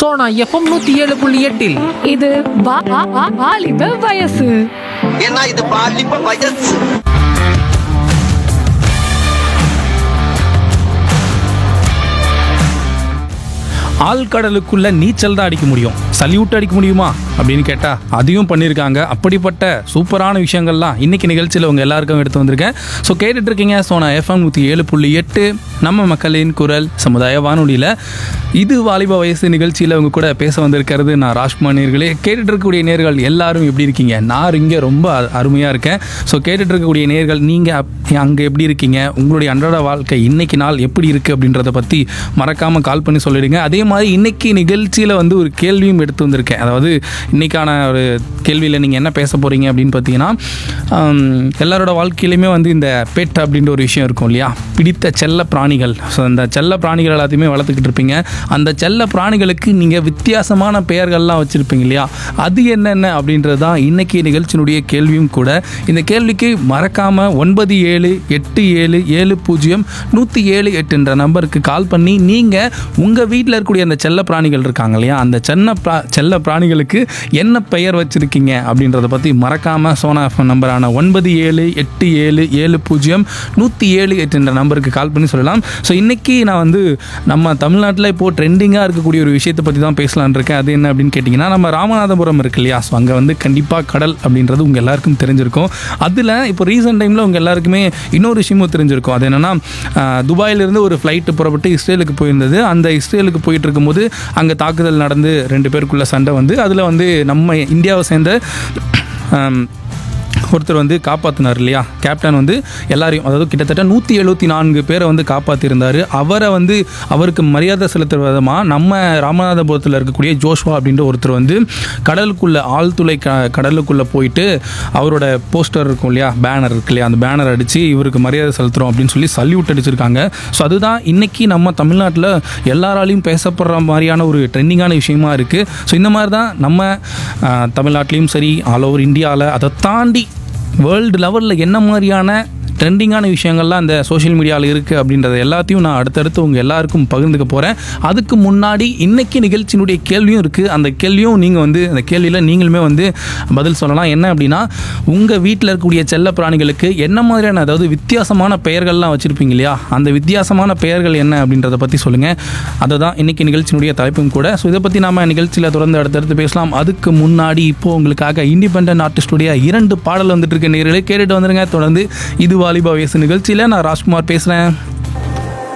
Sona FM நூத்தி ஏழு புள்ளி எட்டில் இது வா- வா- வா- வாலிப வயசு ஏன்னா இது பாலிப்ப வயசு ஆழ்கடலுக்குள்ள நீச்சல் தான் அடிக்க முடியும் சல்யூட் அடிக்க முடியுமா அப்படின்னு கேட்டால் அதையும் பண்ணியிருக்காங்க அப்படிப்பட்ட சூப்பரான விஷயங்கள்லாம் இன்னைக்கு நிகழ்ச்சியில் உங்கள் எல்லாருக்கும் எடுத்து வந்திருக்கேன் ஸோ கேட்டுட்டு இருக்கீங்க சோனா எஃப்எம் நூற்றி ஏழு புள்ளி எட்டு நம்ம மக்களின் குரல் சமுதாய வானொலியில் இது வாலிப வயசு நிகழ்ச்சியில் உங்க கூட பேச வந்திருக்கிறது நான் ராஜ்குமார் நேர்களே கேட்டுட்டு இருக்கக்கூடிய நேர்கள் எல்லாரும் எப்படி இருக்கீங்க நான் இங்கே ரொம்ப அருமையாக இருக்கேன் ஸோ கேட்டுட்டு இருக்கக்கூடிய நேர்கள் நீங்கள் அங்கே எப்படி இருக்கீங்க உங்களுடைய அன்றாட வாழ்க்கை இன்னைக்கு நாள் எப்படி இருக்குது அப்படின்றத பற்றி மறக்காமல் கால் பண்ணி சொல்லிடுங்க அதே மாதிரி இன்னைக்கு நிகழ்ச்சியில் வந்து ஒரு கேள்வியும் எடுத்து வந்திருக்கேன் அதாவது இன்னைக்கான ஒரு கேள்வியில் நீங்கள் என்ன பேச போகிறீங்க அப்படின்னு பார்த்தீங்கன்னா ஆம், எல்லாரோட வாழ்க்கையிலையுமே வந்து இந்த பெட் அப்படின்ற ஒரு விஷயம் இருக்கும் இல்லையா பிடித்த செல்ல பிராணிகள் ஸோ அந்த செல்ல பிராணிகள் எல்லாத்தையுமே வளர்த்துக்கிட்டு இருப்பீங்க அந்த செல்ல பிராணிகளுக்கு நீங்கள் வித்தியாசமான பெயர்கள்லாம் வச்சுருப்பீங்க இல்லையா அது என்னென்ன அப்படின்றது தான் இன்னைக்கு நிகழ்ச்சியினுடைய கேள்வியும் கூட இந்த கேள்விக்கு மறக்காமல் ஒன்பது ஏழு எட்டு ஏழு ஏழு பூஜ்ஜியம் நூற்றி ஏழு எட்டுன்ற நம்பருக்கு கால் பண்ணி நீங்கள் உங்கள் வீட்டில் இருக்கக்கூடிய அந்த செல்ல பிராணிகள் இருக்காங்க இல்லையா அந்த சென்ன பிரா செல்ல பிராணிகளுக்கு என்ன பெயர் வச்சுருக்கீங்க அப்படின்றத பற்றி மறக்காமல் சோனா எஃப்எம் நம்பரான ஒன்பது ஏழு எட்டு ஏழு ஏழு பூஜ்ஜியம் நூற்றி ஏழு எட்டுன்ற நம்பருக்கு கால் பண்ணி சொல்லலாம் ஸோ இன்றைக்கி நான் வந்து நம்ம தமிழ்நாட்டில் இப்போது ட்ரெண்டிங்காக இருக்கக்கூடிய ஒரு விஷயத்தை பற்றி தான் பேசலான்னு இருக்கேன் அது என்ன அப்படின்னு கேட்டிங்கன்னா நம்ம ராமநாதபுரம் இருக்கு இல்லையா ஸோ அங்கே வந்து கண்டிப்பாக கடல் அப்படின்றது உங்கள் எல்லாருக்கும் தெரிஞ்சிருக்கும் அதில் இப்போ ரீசெண்ட் டைமில் உங்கள் எல்லாருக்குமே இன்னொரு விஷயமும் தெரிஞ்சிருக்கும் அது என்னென்னா துபாயிலிருந்து ஒரு ஃப்ளைட்டு புறப்பட்டு இஸ்ரேலுக்கு போயிருந்தது அந்த இஸ்ரேலுக்கு போயிட்டு இருக்கும்போது அங்கே தாக்குதல் நடந்து ரெண்டு பேருக்குள்ள சண்டை வந்து அதில் வந்து நம்ம இந்தியாவை சேர்ந்த ஆம், ஒருத்தர் வந்து காப்பாற்றினார் இல்லையா கேப்டன் வந்து எல்லாரையும் அதாவது கிட்டத்தட்ட நூற்றி எழுபத்தி நான்கு பேரை வந்து காப்பாற்றிருந்தார் அவரை வந்து அவருக்கு மரியாதை செலுத்துற விதமாக நம்ம ராமநாதபுரத்தில் இருக்கக்கூடிய ஜோஷ்வா அப்படின்ற ஒருத்தர் வந்து கடலுக்குள்ளே ஆழ்துளை க கடலுக்குள்ளே போயிட்டு அவரோட போஸ்டர் இருக்கும் இல்லையா பேனர் இருக்கு இல்லையா அந்த பேனர் அடித்து இவருக்கு மரியாதை செலுத்துகிறோம் அப்படின்னு சொல்லி சல்யூட் அடிச்சிருக்காங்க ஸோ அதுதான் இன்னைக்கு நம்ம தமிழ்நாட்டில் எல்லாராலையும் பேசப்படுற மாதிரியான ஒரு ட்ரெண்டிங்கான விஷயமா இருக்குது ஸோ இந்த மாதிரி தான் நம்ம ஆஹ், தமிழ்நாட்டிலையும் சரி ஆல் ஓவர் இந்தியாவில் அதை தாண்டி வேர்ல்டு லெவலில் என்ன மாதிரியான ட்ரெண்டிங்கான விஷயங்கள்லாம் அந்த சோஷியல் மீடியாவில் இருக்குது அப்படின்றத எல்லாத்தையும் நான் அடுத்தடுத்து உங்கள் எல்லாருக்கும் பகிர்ந்துக்க போகிறேன் அதுக்கு முன்னாடி இன்னைக்கு நிகழ்ச்சியினுடைய கேள்வியும் இருக்குது அந்த கேள்வியும் நீங்கள் வந்து அந்த கேள்வியில் நீங்களுமே வந்து பதில் சொல்லலாம் என்ன அப்படின்னா உங்கள் வீட்டில் இருக்கக்கூடிய செல்ல பிராணிகளுக்கு என்ன மாதிரியான அதாவது வித்தியாசமான பெயர்கள்லாம் வச்சுருப்பீங்க இல்லையா அந்த வித்தியாசமான பெயர்கள் என்ன அப்படின்றத பற்றி சொல்லுங்கள் அதை தான் இன்னைக்கு நிகழ்ச்சியினுடைய தலைப்பும் கூட ஸோ இதை பற்றி நாம நிகழ்ச்சியில் தொடர்ந்து அடுத்தடுத்து பேசலாம் அதுக்கு முன்னாடி இப்போ உங்களுக்காக இண்டிபெண்ட் ஆர்டிஸ்டுடைய இரண்டு பாடல் வந்துட்டு இருக்க நேரில் கேட்டுட்டு வந்துருங்க தொடர்ந்து இது வாலிபா வயசு நிகழ்ச்சியில் நான் ராஜ்குமார் பேசுகிறேன்